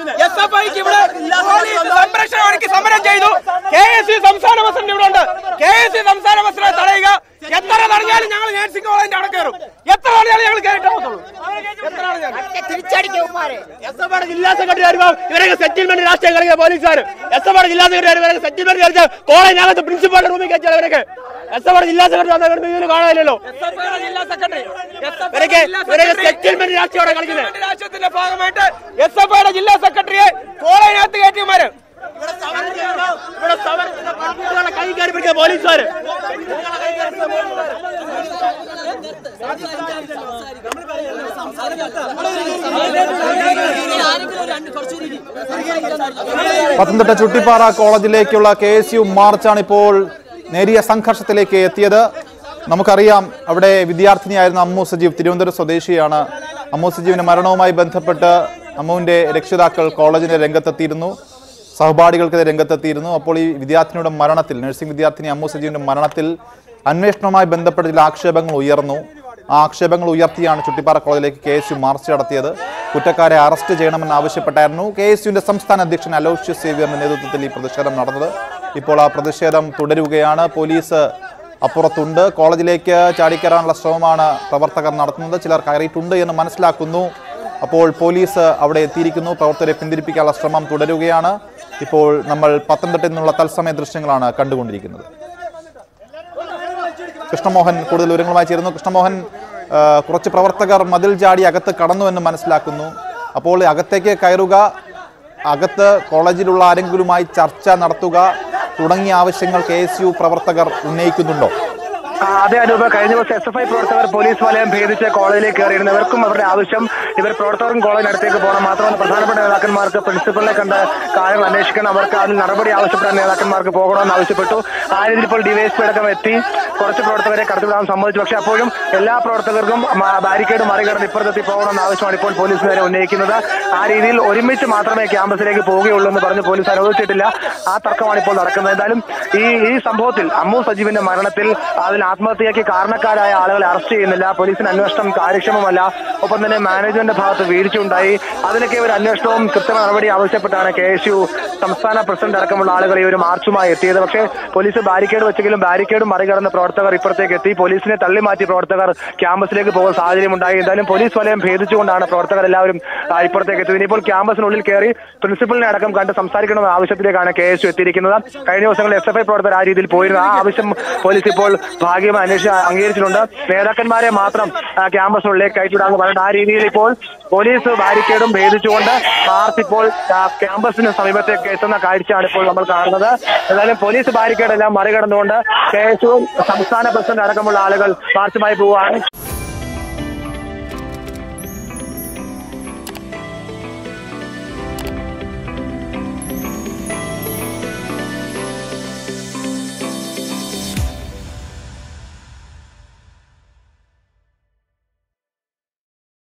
S F ഐക്ക് ഇവിടെ police സംരക്ഷണം ഒരുക്കി സമരം ചെയ്തു കെ എസ് സി സംസ്ഥാന പ്രസിഡന്റ് ഇവിടെ ഉണ്ട് കെ എസ് സി സംസ്ഥാന പ്രസിഡന്റ് തടയുക എത്ര തടഞ്ഞാലും ഞങ്ങൾ നേഴ്സിംഗ് കോളേജിന്റെ അവിടെ കയറും എത്ര തടഞ്ഞാലും ഞങ്ങൾ കയറിട്ടേ പോകത്തുള്ളൂ എത്ര തടഞ്ഞാലും എസ് എഫ് ഐയുടെ ജില്ലാ സെക്രട്ടറി വരുമ്പോൾ ഇവരൊക്കെ സെറ്റിൽമെന്റ് രാഷ്ട്രീയം കളിക്കുന്ന പോലീസുകാർ എസ് എഫ് ഐയുടെ ജില്ലാ സെക്രട്ടറി ഇവരൊക്കെ സെറ്റിൽമെന്റ് കളിച്ച കോളേജിനകത്ത് പ്രിൻസിപ്പാളിന്റെ റൂമിൽ കയറ്റിയാൽ ഇവരൊക്കെ എസ് എഫ് ഐയുടെ ജില്ലാ സെക്രട്ടറി വന്നാൽ ഇവർക്ക് ഇതിന് കാണാനില്ലല്ലോ ഇവരൊക്കെ ഇവരൊക്കെ സെറ്റിൽമെന്റ് രാഷ്ട്രീയമാണ് കളിക്കുന്നത് രാഷ്ട്രീയത്തിന്റെ ഭാഗമായിട്ട് എസ് എഫ് ഐയുടെ ജില്ലാ സെക്രട്ടറിയെ കോളേജിനകത്ത് കയറ്റിയമാര് ഇവിടെ സമരത്തിന്റെ കുട്ടികളെ കൈ കയറി പിടിക്കുക പോലീസുകാര് പത്തനംതിട്ട ചുട്ടിപ്പാറ കോളേജിലേക്കുള്ള കെ എസ് യു മാർച്ചാണ് ഇപ്പോൾ നേരിയ സംഘർഷത്തിലേക്ക് എത്തിയത് നമുക്കറിയാം അവിടെ വിദ്യാർത്ഥിനിയായിരുന്ന അമ്മു സജീവ് തിരുവനന്തപുരം സ്വദേശിയാണ് അമ്മു സജീവിന്റെ മരണവുമായി ബന്ധപ്പെട്ട് അമ്മുവിന്റെ രക്ഷിതാക്കൾ കോളേജിന്റെ രംഗത്തെത്തിയിരുന്നു സഹപാഠികൾക്കെതിരെ രംഗത്തെത്തിയിരുന്നു അപ്പോൾ ഈ വിദ്യാർത്ഥിനിയുടെ മരണത്തിൽ നഴ്സിംഗ് വിദ്യാർത്ഥിനി അമ്മു സജീവിന്റെ മരണത്തിൽ അന്വേഷണവുമായി ബന്ധപ്പെട്ട് ചില ആക്ഷേപങ്ങൾ ഉയർന്നു ആ ആക്ഷേപങ്ങൾ ഉയർത്തിയാണ് ചുട്ടിപ്പാറ കോളേജിലേക്ക് കെ എസ് യു മാർച്ച് നടത്തിയത് കുറ്റക്കാരെ അറസ്റ്റ് ചെയ്യണമെന്ന് ആവശ്യപ്പെട്ടായിരുന്നു കെ എസ് യുവിന്റെ സംസ്ഥാന അധ്യക്ഷൻ അലോഷ്യസ് സേവ്യറിന്റെ നേതൃത്വത്തിൽ ഈ പ്രതിഷേധം നടന്നത് ഇപ്പോൾ ആ പ്രതിഷേധം തുടരുകയാണ് പോലീസ് അപ്പുറത്തുണ്ട് കോളേജിലേക്ക് ചാടിക്കയറാനുള്ള ശ്രമമാണ് പ്രവർത്തകർ നടത്തുന്നത് ചിലർ കയറിയിട്ടുണ്ട് എന്ന് മനസ്സിലാക്കുന്നു അപ്പോൾ പോലീസ് അവിടെ എത്തിയിരിക്കുന്നു പ്രവർത്തകരെ പിന്തിരിപ്പിക്കാനുള്ള ശ്രമം തുടരുകയാണ് ഇപ്പോൾ നമ്മൾ പത്തനംതിട്ടയിൽ നിന്നുള്ള തത്സമയ ദൃശ്യങ്ങളാണ് കണ്ടുകൊണ്ടിരിക്കുന്നത് കൃഷ്ണമോഹൻ കൂടുതൽ വിവരങ്ങളുമായി ചേരുന്നു കൃഷ്ണമോഹൻ ആ, കുറച്ച് പ്രവർത്തകർ മതിൽ ചാടി അകത്ത് കടന്നു എന്ന് മനസ്സിലാക്കുന്നു അപ്പോൾ അകത്തേക്ക് കയറുക അകത്ത് കോളേജിലുള്ള ആരെങ്കിലുമായി ചർച്ച നടത്തുക തുടങ്ങിയ ആവശ്യങ്ങൾ കെ എസ് യു പ്രവർത്തകർ ഉന്നയിക്കുന്നുണ്ടോ ആ, അതെ അനൂപ് കഴിഞ്ഞ ദിവസം എസ് എഫ് ഐ പ്രവർത്തകർ പോലീസ് വലയം ഭേദിച്ച് കോളേജിലേക്ക് കയറിയിരുന്നു ഇവർക്കും അവരുടെ ആവശ്യം ഇവർ പ്രവർത്തകർക്കും കോളേജിനടുത്തേക്ക് പോകണം മാത്രമല്ല പ്രധാനപ്പെട്ട നേതാക്കന്മാർക്ക് പ്രിൻസിപ്പലിനെ കണ്ട് കാര്യങ്ങൾ അന്വേഷിക്കണം അവർക്ക് അതിൽ നടപടി ആവശ്യപ്പെട്ട നേതാക്കന്മാർക്ക് പോകണമെന്ന് ആവശ്യപ്പെട്ടു ആ രീതിയിൽ ഇപ്പോൾ ഡിവൈഎസ്പി അടക്കം എത്തി കുറച്ച് പ്രവർത്തകരെ കടത്തിവിടാൻ സമ്മതിച്ചു പക്ഷേ അപ്പോഴും എല്ലാ പ്രവർത്തകർക്കും മ- ബാരിക്കേഡ് മറികടന്ന് ഇപ്പുറത്തെത്തി പോകണമെന്ന ആവശ്യമാണ് ഇപ്പോൾ പോലീസ് നേരെ ഉന്നയിക്കുന്നത് ആ രീതിയിൽ ഒരുമിച്ച് മാത്രമേ ക്യാമ്പസിലേക്ക് പോവുകയുള്ളൂ എന്ന് പറഞ്ഞ് പോലീസ് അനുവദിച്ചിട്ടില്ല ആ തർക്കമാണ് ഇപ്പോൾ നടക്കുന്നത് എന്തായാലും ഈ ഈ സംഭവത്തിൽ അമ്മു സജീവിന്റെ മരണത്തിൽ അതിൽ ആത്മഹത്യയ്ക്ക് കാരണക്കാരായ ആളുകളെ അറസ്റ്റ് ചെയ്യുന്നില്ല പോലീസിന്റെ അന്വേഷണം കാര്യക്ഷമമല്ല ഒപ്പം തന്നെ മാനേജ്മെന്റ് ഭാഗത്ത് വീഴ്ചയുണ്ടായി അതിനൊക്കെ ഒരു അന്വേഷണവും കൃത്യമായ നടപടി ആവശ്യപ്പെട്ടാണ് കെ എസ് യു സംസ്ഥാന പ്രസിഡന്റ് അടക്കമുള്ള ആളുകൾ ഈ ഒരു മാർച്ചുമായി എത്തിയത് പക്ഷേ പോലീസ് ബാരിക്കേഡ് വെച്ചെങ്കിലും ബാരിക്കേഡ് മറികടന്ന് പ്രവർത്തകർ ഇപ്പുറത്തേക്ക് എത്തി പോലീസിനെ തള്ളി മാറ്റി പ്രവർത്തകർ ക്യാമ്പസിലേക്ക് പോകുന്ന സാഹചര്യം ഉണ്ടായി എന്തായാലും പോലീസ് വലയം ഭേദിച്ചുകൊണ്ടാണ് പ്രവർത്തകർ എല്ലാവരും ആ, ഇപ്പുറത്തേക്ക് എത്തിയത് ഇനിയിപ്പോൾ ക്യാമ്പസിനുള്ളിൽ കയറി പ്രിൻസിപ്പലിനെ അടക്കം കണ്ട് സംസാരിക്കണമെന്ന ആവശ്യത്തിലേക്കാണ് കെ എസ് യു എത്തിയിരിക്കുന്നത് കഴിഞ്ഞ ദിവസങ്ങളിൽ എസ് എഫ് ഐ പ്രവർത്തകർ ആ രീതിയിൽ പോയിരുന്നു ആ ആവശ്യം പോലീസ് ഇപ്പോൾ ഭാഗ്യമായി അന്വേഷിച്ച് അംഗീകരിച്ചിട്ടുണ്ട് നേതാക്കന്മാരെ മാത്രം ആ, ക്യാമ്പസിനുള്ളിലേക്ക് കയറ്റിവിടാന്ന് പറഞ്ഞിട്ട് ആ രീതിയിൽ ഇപ്പോൾ പോലീസ് ബാരിക്കേഡും ഭേദിച്ചുകൊണ്ട് മാർച്ച് ഇപ്പോൾ ആ, ക്യാമ്പസിന് സമീപത്തേക്ക് എത്തുന്ന കാഴ്ചയാണ് ഇപ്പോൾ നമ്മൾ കാണുന്നത് എന്തായാലും പോലീസ് ബാരിക്കേഡ് എല്ലാം മറികടന്നുകൊണ്ട് കെ എസ് യു സംസ്ഥാന പ്രസിഡന്റ് അടക്കമുള്ള ആളുകൾ മാർച്ചുമായി പോവുകയാണ്